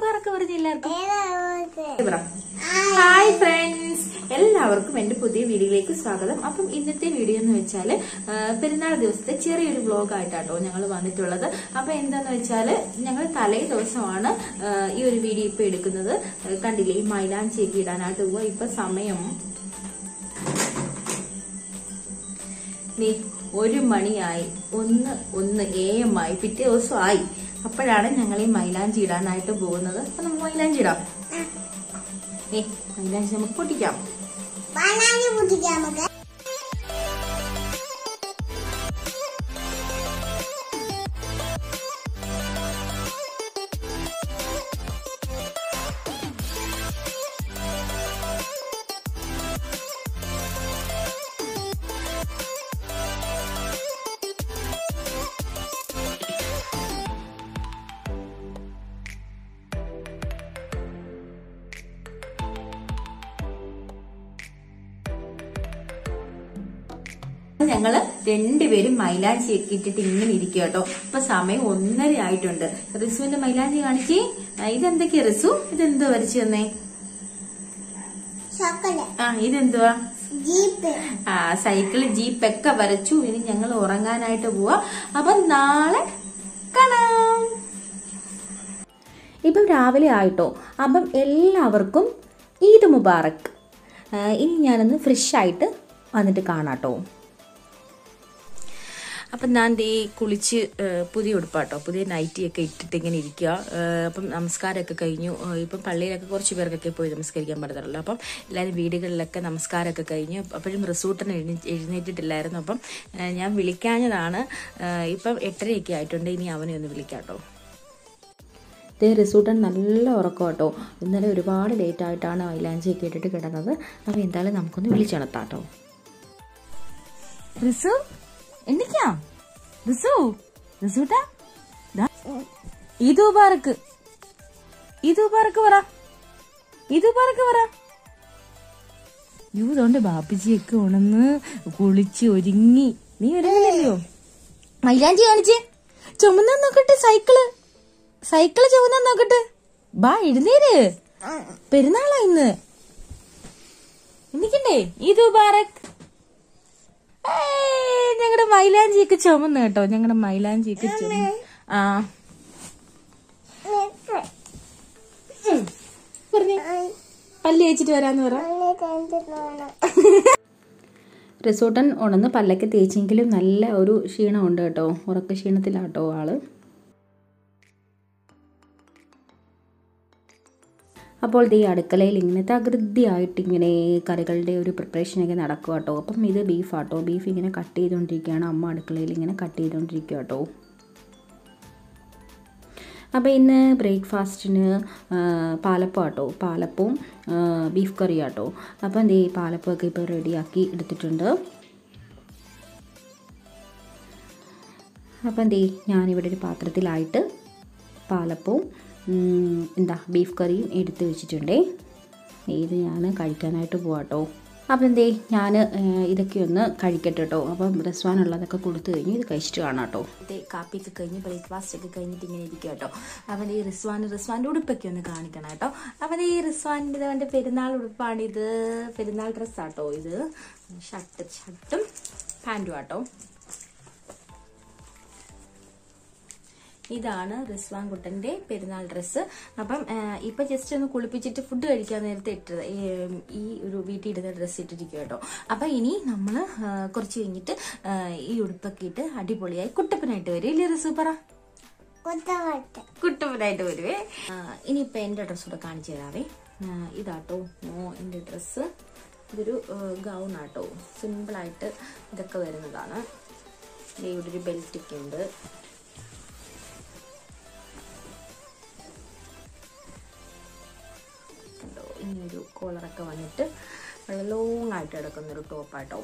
മുബാറക്ക് പറഞ്ഞ എല്ലാവർക്കും hi friends എല്ലാവർക്കും എന്റെ പുതിയ വീഡിയോയിലേക്ക് സ്വാഗതം അപ്പം ഇന്നത്തെ വീഡിയോ എന്ന് വെച്ചാൽ പെരുന്നാൾ ദിവസത്തെ ചെറിയൊരു വ്ലോഗ് ആയിട്ടാട്ടോ ഞങ്ങൾ വന്നിട്ടുള്ളത് അപ്പൊ എന്താന്ന് വെച്ചാൽ ഞങ്ങൾ തലേ ദിവസമാണ് ആ, ഈ ഒരു വീഡിയോ ഇപ്പൊ എടുക്കുന്നത് ആ, കണ്ടില്ലേ ഈ മൈലാഞ്ചിയൊക്കെ ഇടാനായിട്ട് പോവാ ഇപ്പൊ സമയം നീ ഒരു മണിയായി ഒന്ന് ഒന്ന് എ എം ആയി പിറ്റേ ദിവസം ആയി അപ്പോഴാണ് ഞങ്ങൾ ഈ മൈലാഞ്ചി ഇടാനായിട്ട് പോകുന്നത് അപ്പൊ നമുക്ക് മൈലാഞ്ചി ഇടാം നീ മൈലാഞ്ചി നമുക്ക് പൊട്ടിക്കാം ബാനാനി പൊട്ടിക്കാം നമുക്ക് ഞങ്ങള് രണ്ടുപേരും മൈലാഞ്ചി ഒക്കെ ഇട്ടിട്ട് ഇങ്ങനെ ഇരിക്കുക കേട്ടോ ഇപ്പൊ സമയം ഒന്നര ആയിട്ടുണ്ട് റിസുവിന്റെ മൈലാഞ്ചി കാണിക്കേ ആ, ഇതെന്തൊക്കെയാ റിസു ഇതെന്തോ വരച്ചു തന്നേ ചോക്ലേറ്റ് ആ ഇതെന്തുവാ ജീപ്പ് ആ സൈക്കിള് ജീപ്പ് ഒക്കെ വരച്ചു ഇനി ഞങ്ങൾ ഉറങ്ങാനായിട്ട് പോവാ അപ്പൊ നാളെ കാണാം ഇപ്പം രാവിലെ ആയിട്ടോ അപ്പം എല്ലാവർക്കും ഈദ് മുബാറക്ക് ആ, ഇനി ഞാനൊന്ന് ഫ്രഷ് ആയിട്ട് വന്നിട്ട് കാണാട്ടോ അപ്പം ഞാൻ ദേ കുളിച്ച് ആ, പുതിയ ഉടുപ്പാട്ടോ പുതിയ നൈറ്റിയൊക്കെ ഇട്ടിട്ട് ഇങ്ങനെ ഇരിക്കുക ആ, അപ്പം നമസ്കാരമൊക്കെ കഴിഞ്ഞു ആ, ഇപ്പം പള്ളിയിലൊക്കെ കുറച്ച് പേർക്കൊക്കെ പോയി നമസ്കരിക്കാൻ പറ്റത്തുള്ളൂ അപ്പം എല്ലാവരും വീടുകളിലൊക്കെ നമസ്കാരമൊക്കെ കഴിഞ്ഞു അപ്പോഴും റിസോർട്ടിന് എഴുന്നേ എഴുന്നേറ്റിട്ടില്ലായിരുന്നു അപ്പം ആ, ഞാൻ വിളിക്കാഞ്ഞതാണ് ആ, ഇപ്പം എട്ടരയൊക്കെ ആയിട്ടുണ്ട് ഇനി അവനെ ഒന്ന് വിളിക്കാം കേട്ടോ ഇതേ റിസൂട്ടൻ നല്ല ഉറക്കം കേട്ടോ ഇന്നലെ ഒരുപാട് ലേറ്റ് ആയിട്ടാണ് മൈലാഞ്ചിയൊക്കെ ഇട്ടിട്ട് കിടന്നത് അപ്പോൾ എന്തായാലും നമുക്കൊന്ന് വിളിച്ചുണർത്താം കേട്ടോ റിസു എന്തൊക്കെയാ റിസു റിസൂട്ടാ ഇത് മുബാറക്ക് ഇത് മുബാറക്ക് പറ ഇത് മുബാറക്ക് പറ യൂ തോണ്ട് ബാപ്പിജിയൊക്കെ ഉണന്ന് കുളിച്ച് ഒരുങ്ങി നീ ഒരുങ്ങുന്നില്ലയോ മൈലാഞ്ചി കാണിച്ചേ ചുമന്ന നോക്കട്ടെ സൈക്കിള് സൈക്കിള് ചുമന്ന നോക്കട്ടെ ബാ എഴുന്നേര് പെരുന്നാളാ ഇന്ന് എനിക്കണ്ടേ ഇത് മുബാറക് ഞങ്ങളുടെ മൈലാഞ്ചിയൊക്കെ ചുമന്ന് കേട്ടോ ഞങ്ങളുടെ മൈലാഞ്ചിയൊക്കെ ചുമന്ന് ആ പറഞ്ഞേ പല്ല് തേച്ചിട്ട് വരാന്ന് പറ റിസോർട്ടൻ ഉണന്ന് പല്ലൊക്കെ തേച്ചെങ്കിലും നല്ല ഒരു ക്ഷീണമുണ്ട് കേട്ടോ ഉറക്ക ക്ഷീണത്തിലാട്ടോ ആള് അപ്പോൾ ഈ അടുക്കളയിൽ ഇങ്ങനെ തകൃതിയായിട്ട് ഇങ്ങനെ കറികളുടെ ഒരു പ്രിപ്പറേഷനൊക്കെ നടക്കുക കേട്ടോ അപ്പം ഇത് ബീഫാട്ടോ ബീഫ് ഇങ്ങനെ കട്ട് ചെയ്തുകൊണ്ടിരിക്കുകയാണ് അമ്മ അടുക്കളയിൽ ഇങ്ങനെ കട്ട് ചെയ്തുകൊണ്ടിരിക്കുക കേട്ടോ അപ്പോൾ ഇന്ന് ബ്രേക്ക്ഫാസ്റ്റിന് പാലപ്പം ആട്ടോ പാലപ്പവും ആ, ബീഫ് കറി ആട്ടോ അപ്പം എന്തേ പാലപ്പമൊക്കെ ഇപ്പോൾ റെഡിയാക്കി എടുത്തിട്ടുണ്ട് അപ്പം എന്തേ ഞാനിവിടെ ഒരു പാത്രത്തിലായിട്ട് പാലപ്പവും ഉം, എന്താ ബീഫ് കറിയും എടുത്ത് വെച്ചിട്ടുണ്ടേ ഇത് ഞാൻ കഴിക്കാനായിട്ട് പോവാട്ടോ അപ്പം എന്തേ ഞാൻ ഇതൊക്കെ ഒന്ന് കഴിക്കട്ടെ കേട്ടോ അപ്പം റെസ്റ്റോറൻറ്റുള്ളതൊക്കെ കൊടുത്തു കഴിഞ്ഞ് ഇത് കഴിച്ചിട്ട് കാണാം കേട്ടോ കാപ്പിയൊക്കെ കഴിഞ്ഞ് ബ്രേക്ക്ഫാസ്റ്റ് ഒക്കെ കഴിഞ്ഞിട്ട് ഇങ്ങനെ ഇരിക്കുക കേട്ടോ അപ്പം ഈ റിസ്വാൻ റിസ്വാൻ്റെ ഉടുപ്പൊക്കെ ഒന്ന് കാണിക്കണം കേട്ടോ അപ്പം ഈ റിസ്വാൻ്റെ അവൻ്റെ പെരുന്നാൾ ഉടുപ്പാണിത് പെരുന്നാൾ ഡ്രസ്സാട്ടോ ഇത് ഷർട്ട് ഷർട്ടും പാൻറ്റും ആട്ടോ ഇതാണ് റിസ്വാൻ കുട്ടന്റെ പെരുന്നാൾ ഡ്രസ്സ് അപ്പം ആ, ഇപ്പൊ ജസ്റ്റ് ഒന്ന് കുളിപ്പിച്ചിട്ട് ഫുഡ് കഴിക്കാൻ നേരത്തെ ഇട്ടത് ഈ, ഈ ഒരു വീട്ടിൽ ഇടുന്ന ഡ്രസ്സ് ഇട്ടിരിക്കും കേട്ടോ അപ്പൊ ഇനി നമ്മൾ കുറച്ച് കഴിഞ്ഞിട്ട് ആ, ഈ ഉടുപ്പൊക്കെ ഇട്ട് അടിപൊളിയായി കുട്ടപ്പനായിട്ട് വരും ഇല്ലേ റിസു പറ കൊത്തവട്ട് കുട്ടപ്പനായിട്ട് വരുവേ ആ, ഇനിയിപ്പോൾ എൻ്റെ ഡ്രസ്സ് കൂടെ കാണിച്ചു തരാവേ ആ, ഇതാട്ടോ ഓ എൻ്റെ ഡ്രസ്സ് ഇതൊരു ഗൗൺ ആട്ടോ സിമ്പിളായിട്ട് ഇതൊക്കെ വരുന്നതാണ് ദേ ഇവിടെ ഒരു ബെൽറ്റൊക്കെ ഉണ്ട് കണ്ടോ ഇനി ഒരു കോളറൊക്കെ വന്നിട്ട് വളരെ ലോങ് ആയിട്ട് കിടക്കുന്നൊരു ടോപ്പാട്ടോ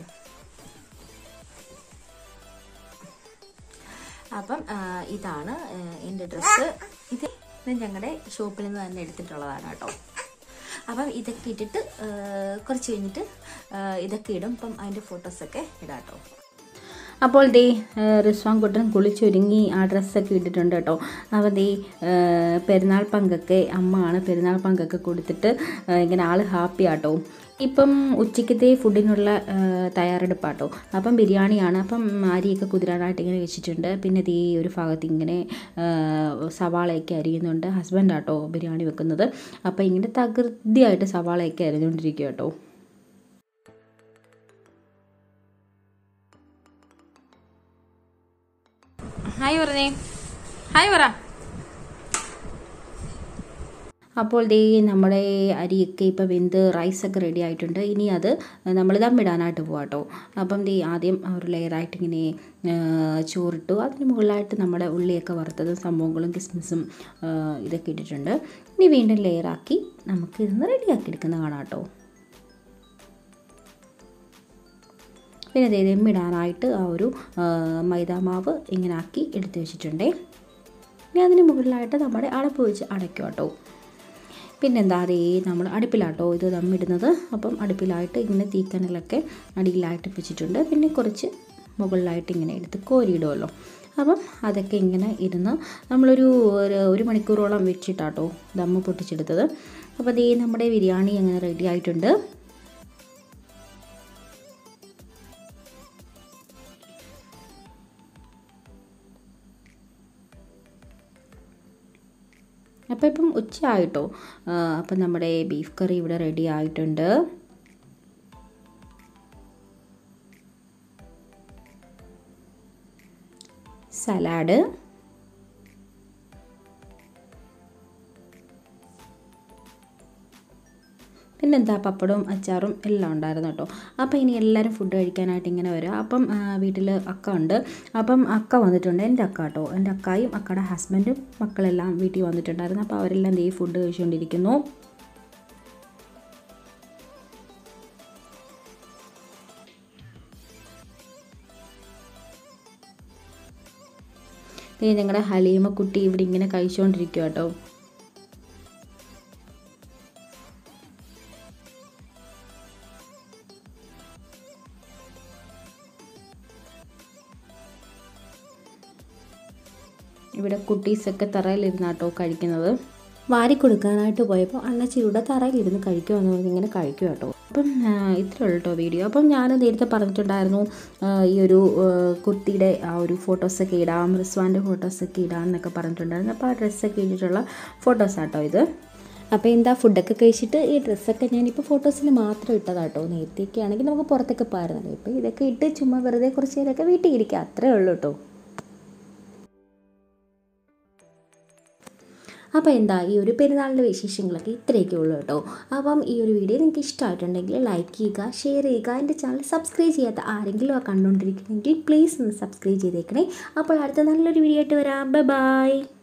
അപ്പം ആ, ഇതാണ് ആ, എൻ്റെ ഡ്രസ്സ് ഇത് ഇത് ഞങ്ങളുടെ ഷോപ്പിൽ നിന്ന് തന്നെ എടുത്തിട്ടുള്ളതാണ് കേട്ടോ അപ്പം ഇതൊക്കെ ഇട്ടിട്ട് ആ, കുറച്ച് കഴിഞ്ഞിട്ട് ആ, ഇതൊക്കെ ഇടും അപ്പം അതിൻ്റെ ഫോട്ടോസൊക്കെ ഇടാം കേട്ടോ അപ്പോൾ ദേ റിസ്വാൻ കുട്ടൻ കുളിച്ചൊരുങ്ങി ആ ഡ്രസ്സൊക്കെ ഇട്ടിട്ടുണ്ട് കേട്ടോ അപ്പോൾ ദേ ഏഹ്, പെരുന്നാൾ പങ്കൊക്കെ അമ്മ ആണ് പെരുന്നാൾ പങ്കൊക്കെ കൊടുത്തിട്ട് ഏഹ്, ഇങ്ങനെ ആൾ ഹാപ്പി ആട്ടോ ഇപ്പം ഉച്ചയ്ക്കത്തെ ഫുഡിനുള്ള ഏഹ്, തയ്യാറെടുപ്പാട്ടോ അപ്പം ബിരിയാണിയാണ് അപ്പം അരിയൊക്കെ കുതിരാനായിട്ട് ഇങ്ങനെ വെച്ചിട്ടുണ്ട് പിന്നെ ദേ ഒരു ഭാഗത്ത് ഇങ്ങനെ ഏഹ്, സവാളയൊക്കെ അരിയുന്നുണ്ട് ഹസ്ബൻഡാട്ടോ ബിരിയാണി വെക്കുന്നത് അപ്പം ഇങ്ങനെ തകൃതിയായിട്ട് സവാളയൊക്കെ അരിഞ്ഞുകൊണ്ടിരിക്കുക കേട്ടോ ഹായ് പറഞ്ഞേ ഹായ് പറ അപ്പോൾ ദേ നമ്മുടെ അരിയൊക്കെ ഇപ്പോൾ വെന്ത് റൈസൊക്കെ റെഡി ആയിട്ടുണ്ട് ഇനി അത് നമ്മൾ ദമ്മിടാനായിട്ട് പോകാം കേട്ടോ അപ്പം ദേ ആദ്യം ഒരു ലെയറായിട്ട് ഇങ്ങനെ ആ, ചോറിട്ടു അതിന് മുകളിലായിട്ട് നമ്മുടെ ഉള്ളിയൊക്കെ വറുത്തതും സംഭവങ്ങളും കിസ്മിസും ആ, ഇതൊക്കെ ഇട്ടിട്ടുണ്ട് ഇനി വീണ്ടും ലെയറാക്കി നമുക്ക് ഇതൊന്ന് റെഡിയാക്കി എടുക്കുന്നത് കാണാം കേട്ടോ പിന്നെ ദേ ദമ്മിടാനായിട്ട് ആ ഒരു ആ, മൈദാമാവ് ഇങ്ങനെ ആക്കി എടുത്ത് വെച്ചിട്ടുണ്ടേ ഇനി അതിന് മുകളിലായിട്ട് നമ്മുടെ അടപ്പ് വെച്ച് അടയ്ക്കും കേട്ടോ പിന്നെന്താ അതേ നമ്മൾ അടുപ്പിലാട്ടോ ഇത് ദമ്മിടുന്നത് അപ്പം അടുപ്പിലായിട്ട് ഇങ്ങനെ തീക്കനലൊക്കെ അടിയിലായിട്ട് വെച്ചിട്ടുണ്ട് പിന്നെ കുറച്ച് മുകളിലായിട്ട് ഇങ്ങനെ എടുത്ത് കോരിയിടുമല്ലോ അപ്പം അതൊക്കെ ഇങ്ങനെ ഇരുന്ന് നമ്മളൊരു ഒരു ഒരു മണിക്കൂറോളം വെച്ചിട്ടാട്ടോ ദമ്മ് പൊട്ടിച്ചെടുത്തത് അപ്പോൾ അതേ നമ്മുടെ ബിരിയാണി അങ്ങനെ റെഡി ആയിട്ടുണ്ട് അപ്പോൾ ഇപ്പം ഉച്ചയായിട്ടോ അപ്പം നമ്മുടെ ബീഫ് കറി ഇവിടെ റെഡി ആയിട്ടുണ്ട് സലാഡ് പിന്നെന്താ പപ്പടവും അച്ചാറും എല്ലാം ഉണ്ടായിരുന്നു കേട്ടോ അപ്പോൾ ഇനി എല്ലാവരും ഫുഡ് കഴിക്കാനായിട്ട് ഇങ്ങനെ വരിക അപ്പം വീട്ടിൽ അക്ക ഉണ്ട് അപ്പം അക്ക വന്നിട്ടുണ്ട് എൻ്റെ അക്ക കേട്ടോ എൻ്റെ അക്കായും അക്കയുടെ ഹസ്ബൻഡും മക്കളെല്ലാം വീട്ടിൽ വന്നിട്ടുണ്ടായിരുന്നു അപ്പോൾ അവരെല്ലാം ദേ ഫുഡ് കഴിച്ചുകൊണ്ടിരിക്കുന്നു ദേ ഞങ്ങളുടെ ഹലീമ കുട്ടി ഇവിടെ ഇങ്ങനെ കഴിച്ചുകൊണ്ടിരിക്കുക കേട്ടോ ഇവിടെ കുട്ടീസൊക്കെ തറയിലിരുന്നാട്ടോ കഴിക്കുന്നത് വാരി കൊടുക്കാനായിട്ട് പോയപ്പോൾ അണ്ണച്ചിയുടെ തറയിലിരുന്ന് കഴിക്കുമെന്ന് പറഞ്ഞ് ഇങ്ങനെ കഴിക്കും കേട്ടോ അപ്പം ആ, ഇത്രേ ഉള്ളൂ കേട്ടോ വീഡിയോ അപ്പം ഞാൻ നേരത്തെ പറഞ്ഞിട്ടുണ്ടായിരുന്നു ആ, ഈ ഒരു ആ, കുർത്തിയുടെ ആ ഒരു ഫോട്ടോസൊക്കെ ഇടാം റിസ്വാൻ്റെ ഫോട്ടോസൊക്കെ ഇടാം എന്നൊക്കെ പറഞ്ഞിട്ടുണ്ടായിരുന്നു അപ്പോൾ ആ ഡ്രസ്സൊക്കെ ഇട്ടിട്ടുള്ള ഫോട്ടോസാട്ടോ ഇത് അപ്പോൾ എന്താ ഫുഡൊക്കെ കഴിച്ചിട്ട് ഈ ഡ്രസ്സൊക്കെ ഞാനിപ്പോൾ ഫോട്ടോസിൽ മാത്രം ഇട്ടതാട്ടോ നേരത്തെയൊക്കെ ആണെങ്കിൽ നമുക്ക് പുറത്തൊക്കെ പാരുന്നല്ലോ ഇപ്പോൾ ഇതൊക്കെ ഇട്ട് ചുമ്മാ വെറുതെ കുറച്ച് നേരമൊക്കെ വീട്ടിൽ ഇരിക്കുക അത്രേ ഉള്ളൂ കേട്ടോ അപ്പോൾ എന്താ ഈ ഒരു പെരുന്നാളിൻ്റെ വിശേഷങ്ങളൊക്കെ ഇത്രയൊക്കെ ഉള്ളൂ കേട്ടോ അപ്പം ഈ ഒരു വീഡിയോ നിങ്ങൾക്ക് ഇഷ്ടമായിട്ടുണ്ടെങ്കിൽ ലൈക്ക് ചെയ്യുക ഷെയർ ചെയ്യുക എൻ്റെ ചാനൽ സബ്സ്ക്രൈബ് ചെയ്യാത്ത ആരെങ്കിലും ആ കണ്ടുകൊണ്ടിരിക്കുന്നെങ്കിൽ പ്ലീസ് ഒന്ന് സബ്സ്ക്രൈബ് ചെയ്തേക്കണേ അപ്പോൾ അടുത്ത നല്ലൊരു വീഡിയോ ആയിട്ട് വരാം ബൈ ബൈ